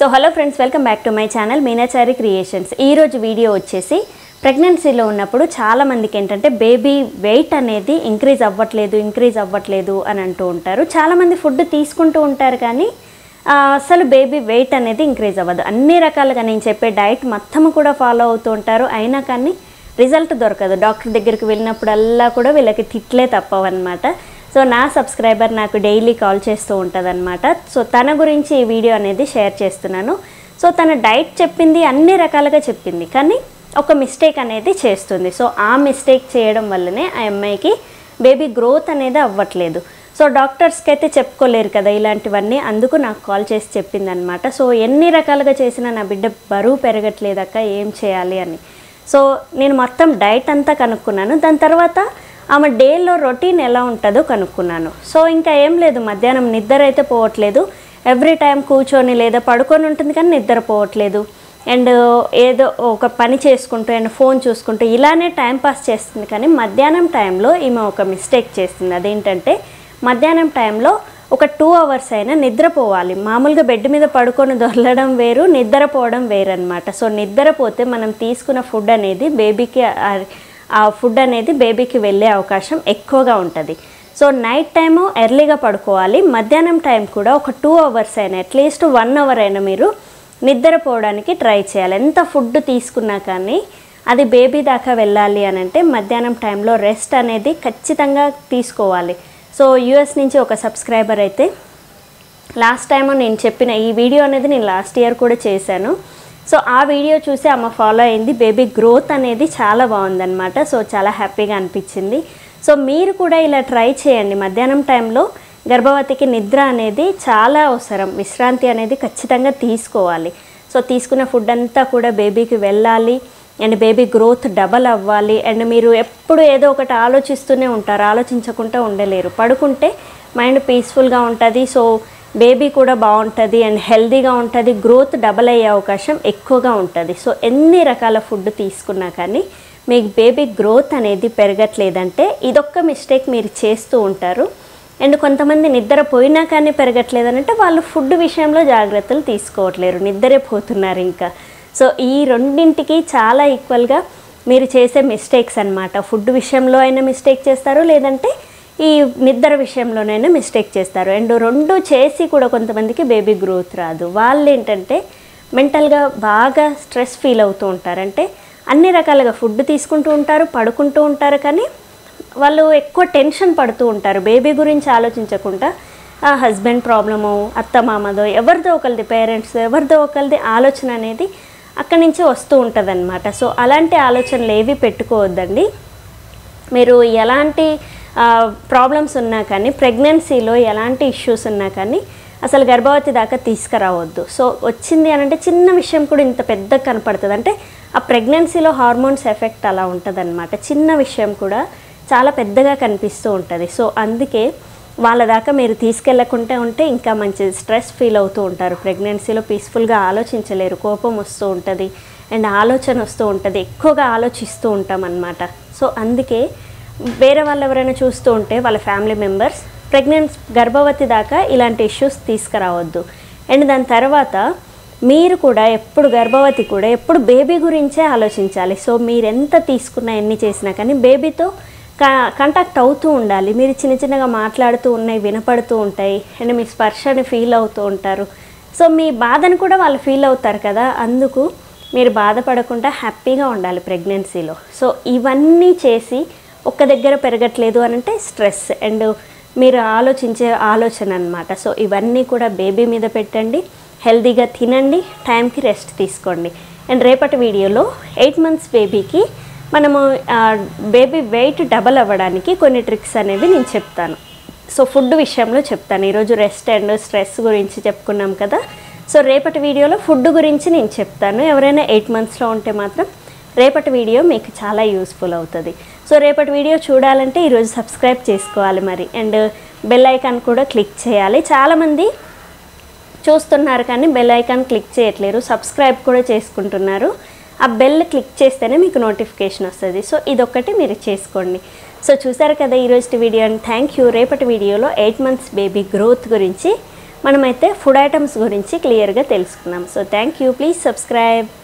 so hello friends welcome back to my channel Meenachari creations ఈరోజు video వచ్చేసి ప్రెగ్నెన్సీలో ఉన్నప్పుడు చాలా మందికి ఏంటంటే బేబీ వెయిట్ అనేది ఇంక్రీజ్ అవ్వట్లేదు ఇంక్రీజ్ అవ్వట్లేదు అని అంటూ ఉంటారు చాలామంది ఫుడ్ తీసుకుంటూ ఉంటారు కానీ ఆ, అసలు బేబీ వెయిట్ అనేది ఇంక్రీజ్ అవ్వదు అన్ని రకాలుగా నేను చెప్పే డైట్ మొత్తం కూడా ఫాలో అవుతూ ఉంటారు అయినా కానీ రిజల్ట్ దొరకదు డాక్టర్ దగ్గరికి వెళ్ళినప్పుడల్లా కూడా వీళ్ళకి తిట్లే తప్పవన్నమాట సో నా సబ్స్క్రైబర్ నాకు డైలీ కాల్ చేస్తూ ఉంటుందన్నమాట సో తన గురించి ఈ వీడియో అనేది షేర్ చేస్తున్నాను సో తన డైట్ చెప్పింది అన్ని రకాలుగా చెప్పింది కానీ ఒక మిస్టేక్ అనేది చేస్తుంది సో ఆ మిస్టేక్ చేయడం వల్లనే ఆ అమ్మాయికి బేబీ గ్రోత్ అనేది అవ్వట్లేదు సో డాక్టర్స్కి అయితే చెప్పుకోలేరు కదా ఇలాంటివన్నీ అందుకు నాకు కాల్ చేసి చెప్పిందనమాట సో ఎన్ని రకాలుగా చేసినా నా బిడ్డ బరువు పెరగట్లేదక్క ఏం చేయాలి అని సో నేను మొత్తం డైట్ అంతా కనుక్కున్నాను దాని తర్వాత ఆమె డేలో రొటీన్ ఎలా ఉంటుందో కనుక్కున్నాను సో ఇంకా ఏం లేదు మధ్యాహ్నం నిద్ర అయితే పోవట్లేదు ఎవ్రీ టైం కూర్చొని లేదా పడుకొని ఉంటుంది కానీ నిద్ర పోవట్లేదు అండ్ ఏదో ఒక పని చేసుకుంటూ అండ్ ఫోన్ చూసుకుంటూ ఇలానే టైం పాస్ చేస్తుంది కానీ మధ్యాహ్నం టైంలో ఈమె ఒక మిస్టేక్ చేస్తుంది అదేంటంటే మధ్యాహ్నం టైంలో ఒక టూ అవర్స్ అయినా నిద్రపోవాలి మామూలుగా బెడ్ మీద పడుకొని దొరలడం వేరు నిద్రపోవడం వేరు అనమాట సో నిద్రపోతే మనం తీసుకున్న ఫుడ్ అనేది బేబీకి ఆ- ఆ ఫుడ్ అనేది బేబీకి వెళ్ళే అవకాశం ఎక్కువగా ఉంటుంది సో నైట్ టైము ఎర్లీగా పడుకోవాలి మధ్యాహ్నం టైం కూడా ఒక టూ అవర్స్ అయినా అట్లీస్ట్ వన్ అవర్ అయినా మీరు నిద్రపోవడానికి ట్రై చేయాలి ఎంత ఫుడ్ తీసుకున్నా కానీ అది బేబీ దాకా వెళ్ళాలి అని అంటే మధ్యాహ్నం టైంలో రెస్ట్ అనేది ఖచ్చితంగా తీసుకోవాలి సో యూఎస్ నుంచి ఒక సబ్స్క్రైబర్ అయితే లాస్ట్ టైం నేను చెప్పిన ఈ వీడియో అనేది నేను లాస్ట్ ఇయర్ కూడా చేశాను సో ఆ వీడియో చూసి అమ్మ ఫాలో అయింది బేబీ గ్రోత్ అనేది చాలా బాగుందన్నమాట సో చాలా హ్యాపీగా అనిపించింది సో మీరు కూడా ఇలా ట్రై చేయండి మధ్యాహ్నం టైంలో గర్భవతికి నిద్ర అనేది చాలా అవసరం విశ్రాంతి అనేది ఖచ్చితంగా తీసుకోవాలి సో తీసుకున్న ఫుడ్ అంతా కూడా బేబీకి వెళ్ళాలి అండ్ బేబీ గ్రోత్ డబల్ అవ్వాలి అండ్ మీరు ఎప్పుడు ఏదో ఒకటి ఆలోచిస్తూనే ఉంటారు ఆలోచించకుండా ఉండలేరు పడుకుంటే మైండ్ పీస్ఫుల్గా ఉంటుంది సో బేబీ కూడా బాగుంటుంది అండ్ హెల్తీగా ఉంటుంది గ్రోత్ డబల్ అయ్యే అవకాశం ఎక్కువగా ఉంటుంది సో ఎన్ని రకాల ఫుడ్ తీసుకున్నా కానీ మీకు బేబీ గ్రోత్ అనేది పెరగట్లేదంటే ఇదొక్క మిస్టేక్ మీరు చేస్తూ ఉంటారు అండ్ కొంతమంది నిద్ర పోయినా కానీ పెరగట్లేదనంటే వాళ్ళు ఫుడ్ విషయంలో జాగ్రత్తలు తీసుకోవట్లేరు నిద్రే పోతున్నారు ఇంకా సో ఈ రెండింటికి చాలా ఈక్వల్గా మీరు చేసే మిస్టేక్స్ అన్నమాట ఫుడ్ విషయంలో అయినా మిస్టేక్ చేస్తారు లేదంటే ఈ నిద్ర విషయంలోనైనా మిస్టేక్ చేస్తారు అండ్ రెండు చేసి కూడా కొంతమందికి బేబీ గ్రోత్ రాదు వాళ్ళు ఏంటంటే మెంటల్గా బాగా స్ట్రెస్ ఫీల్ అవుతూ ఉంటారు అంటే అన్ని రకాలుగా ఫుడ్ తీసుకుంటూ ఉంటారు పడుకుంటూ ఉంటారు కానీ వాళ్ళు ఎక్కువ టెన్షన్ పడుతూ ఉంటారు బేబీ గురించి ఆలోచించకుండా ఆ హస్బెండ్ ప్రాబ్లము అత్త మామదో ఎవరిదో ఒకరిది పేరెంట్స్ ఎవరిదో ఒకరిది ఆలోచన అనేది అక్కడి నుంచి వస్తూ ఉంటుంది సో అలాంటి ఆలోచనలు ఏవి పెట్టుకోవద్దండి మీరు ఎలాంటి ప్రాబ్లమ్స్ ఉన్నా కానీ ప్రెగ్నెన్సీలో ఎలాంటి ఇష్యూస్ ఉన్నా కానీ అసలు గర్భవతి దాకా తీసుకురావద్దు సో వచ్చింది అని అంటే చిన్న విషయం కూడా ఇంత పెద్దగా కనపడుతుంది అంటే ఆ ప్రెగ్నెన్సీలో హార్మోన్స్ ఎఫెక్ట్ అలా ఉంటుంది చిన్న విషయం కూడా చాలా పెద్దగా కనిపిస్తూ ఉంటుంది సో అందుకే వాళ్ళ దాకా మీరు తీసుకెళ్లకుంటే ఉంటే ఇంకా మంచి స్ట్రెస్ ఫీల్ అవుతూ ఉంటారు ప్రెగ్నెన్సీలో పీస్ఫుల్గా ఆలోచించలేరు కోపం వస్తూ ఉంటుంది అండ్ ఆలోచన వస్తూ ఉంటుంది ఎక్కువగా ఆలోచిస్తూ ఉంటాం అన్నమాట సో అందుకే వేరే వాళ్ళు ఎవరైనా చూస్తూ ఉంటే వాళ్ళ ఫ్యామిలీ మెంబర్స్ ప్రెగ్నెన్స్ గర్భవతి దాకా ఇలాంటి ఇష్యూస్ తీసుకురావద్దు అండ్ దాని తర్వాత మీరు కూడా ఎప్పుడు గర్భవతి కూడా ఎప్పుడు బేబీ గురించే ఆలోచించాలి సో మీరు ఎంత తీసుకున్నా ఎన్ని చేసినా కానీ బేబీతో కాంటాక్ట్ అవుతూ ఉండాలి మీరు చిన్న చిన్నగా మాట్లాడుతూ ఉన్నాయి వినపడుతూ ఉంటాయి అండ్ మీ స్పర్శని ఫీల్ అవుతూ ఉంటారు సో మీ బాధను కూడా వాళ్ళు ఫీల్ అవుతారు కదా అందుకు మీరు బాధపడకుండా హ్యాపీగా ఉండాలి ప్రెగ్నెన్సీలో సో ఇవన్నీ చేసి ఒక్క దగ్గర పెరగట్లేదు అని అంటే స్ట్రెస్ అండ్ మీరు ఆలోచించే ఆలోచన అనమాట సో ఇవన్నీ కూడా బేబీ మీద పెట్టండి హెల్తీగా తినండి టైంకి రెస్ట్ తీసుకోండి అండ్ రేపటి వీడియోలో ఎయిట్ మంత్స్ బేబీకి మనము బేబీ వెయిట్ డబల్ అవ్వడానికి కొన్ని ట్రిక్స్ అనేవి నేను చెప్తాను సో ఫుడ్ విషయంలో చెప్తాను ఈరోజు రెస్ట్ అండ్ స్ట్రెస్ గురించి చెప్పుకున్నాం కదా సో రేపటి వీడియోలో ఫుడ్ గురించి నేను చెప్తాను ఎవరైనా ఎయిట్ మంత్స్లో ఉంటే మాత్రం రేపటి వీడియో మీకు చాలా యూస్ఫుల్ అవుతుంది సో రేపటి వీడియో చూడాలంటే ఈరోజు సబ్స్క్రైబ్ చేసుకోవాలి మరి అండ్ బెల్ ఐకాన్ కూడా క్లిక్ చేయాలి చాలామంది చూస్తున్నారు కానీ బెల్ ఐకాన్ క్లిక్ చేయట్లేరు సబ్స్క్రైబ్ కూడా చేసుకుంటున్నారు ఆ బెల్ క్లిక్ చేస్తేనే మీకు నోటిఫికేషన్ వస్తుంది సో ఇదొక్కటి మీరు చేసుకోండి సో చూసారు కదా ఈరోజు వీడియో అండ్ థ్యాంక్ యూ రేపటి వీడియోలో ఎయిట్ మంత్స్ బేబీ గ్రోత్ గురించి మనమైతే ఫుడ్ ఐటమ్స్ గురించి క్లియర్గా తెలుసుకున్నాం so thank you please subscribe